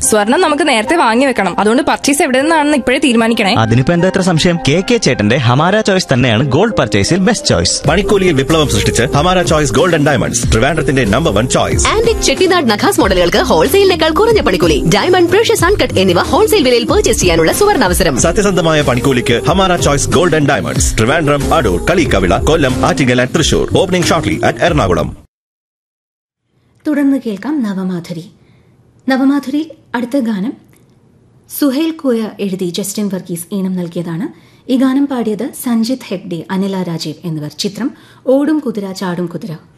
സ്വർണം നമുക്ക് നേരത്തെ വാങ്ങി വെക്കണം അതുകൊണ്ട് പർച്ചേസ് എവിടെ നിന്നാണെന്ന് ഇപ്പോഴേ തീരുമാനിക്കണേ അതിനിപ്പോ എന്താ ഇത്ര സംശയം കെ കെ ചേട്ടന്റെ ഹമാര ചോയ്സ് തന്നെയാണ് ഗോൾഡ് പർച്ചേസിൽ ബെസ്റ്റ് ചോയ്സ് പണിക്കൂലിയിൽ വിപ്ലവം സൃഷ്ടിച്ച് Hamara choice gold and diamonds ട്രിവാൻഡ്രത്തിന്റെ number one choice antique Chettinad Nakhas മോഡലുകൾക്ക് ഹോൾസെയിലിനേക്കാൾ കുറഞ്ഞ പണിക്കൂലി ഡയമണ്ട് പ്രഷ്യസ് അൺകട്ട് എന്നിവ ഹോൾസെയിൽ വിലയിൽ പർച്ചേസ് ചെയ്യാനുള്ള സുവർണാവസരം സത്യസന്ധമായ പണിക്കൂലിക്ക് Hamara choice gold and diamonds Trivandrum Adoor Kaliyikkavila Kollam Attingal and Thrissur opening shortly at Ernakulam തുടർന്ന് കേൾക്കാം നവമാധുരി നവമാധുരി അടുത്ത ഗാനം സുഹേൽ കോയ എഴുതി ജസ്റ്റിൻ വർഗീസ് ഈണം നൽകിയതാണ് ഈ ഗാനം പാടിയത് സഞ്ജിത് ഹെഗ്ഡെ അനില രാജീവ് എന്നിവർ ചിത്രം ഓടും കുതിര ചാടും കുതിര